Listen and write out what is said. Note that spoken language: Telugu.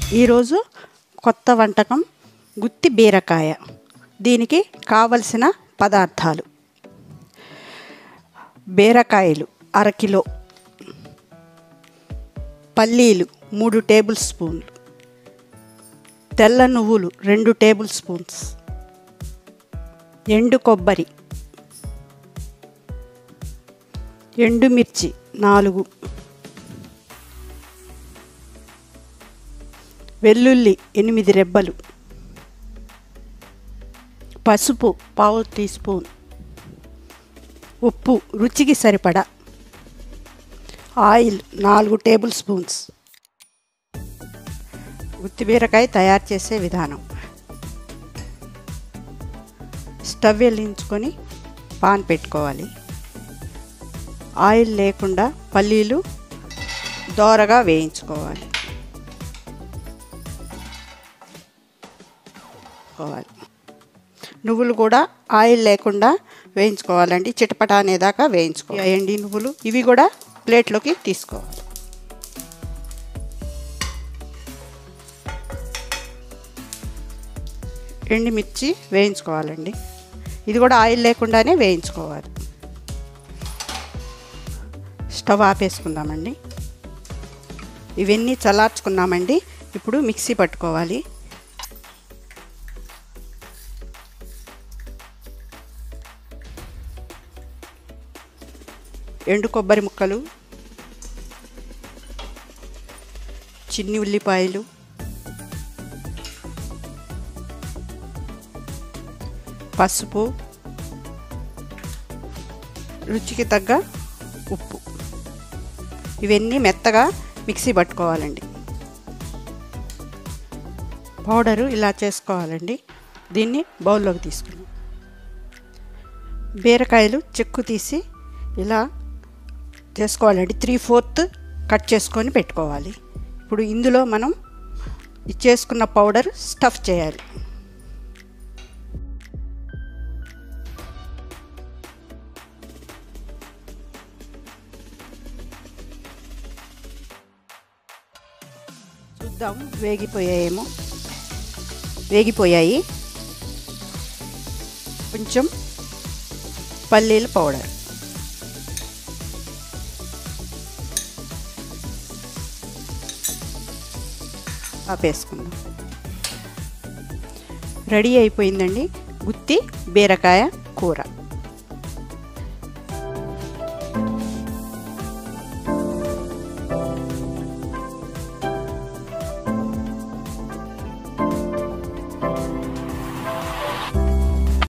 ఈరోజు కొత్త వంటకం గుత్తి బీరకాయ దీనికి కావలసిన పదార్థాలు బీరకాయలు అరకిలో పల్లీలు మూడు టేబుల్ స్పూన్లు తెల్ల నువ్వులు రెండు టేబుల్ స్పూన్స్ ఎండు కొబ్బరి ఎండుమిర్చి నాలుగు వెల్లుల్లి ఎనిమిది రెబ్బలు పసుపు పావు టీ స్పూన్ ఉప్పు రుచికి సరిపడా ఆయిల్ నాలుగు టేబుల్ స్పూన్స్ గుత్తి బీరకాయ తయారు చేసే విధానం స్టవ్ వెలిగించుకొని పాన్ పెట్టుకోవాలి ఆయిల్ లేకుండా పల్లీలు దోరగా వేయించుకోవాలి వేయించుకోవాలి నువ్వులు కూడా ఆయిల్ లేకుండా వేయించుకోవాలండి చిటపట అనేదాకా వేయించుకోవాలి ఎండి నువ్వులు ఇవి కూడా ప్లేట్లోకి తీసుకోవాలి ఎండుమిర్చి వేయించుకోవాలండి ఇది కూడా ఆయిల్ లేకుండానే వేయించుకోవాలి స్టవ్ ఆపేసుకుందామండి ఇవన్నీ చల్లార్చుకున్నామండి ఇప్పుడు మిక్సీ పట్టుకోవాలి ఎండు కొబ్బరి ముక్కలు చిన్ని ఉల్లిపాయలు పసుపు రుచికి తగ్గ ఉప్పు ఇవన్నీ మెత్తగా మిక్సీ పట్టుకోవాలండి పౌడరు ఇలా చేసుకోవాలండి దీన్ని బౌల్లోకి తీసుకున్నాం బీరకాయలు చెక్కు తీసి ఇలా చేసుకోవాలండి త్రీ ఫోర్త్ కట్ చేసుకొని పెట్టుకోవాలి ఇప్పుడు ఇందులో మనం చేసుకున్న పౌడర్ స్టఫ్ చేయాలి చూద్దాం వేగిపోయాయేమో వేగిపోయాయి కొంచెం పల్లీల పౌడర్ ఆపేసుకుందాం రెడీ అయిపోయిందండి గుత్తి బీరకాయ కూర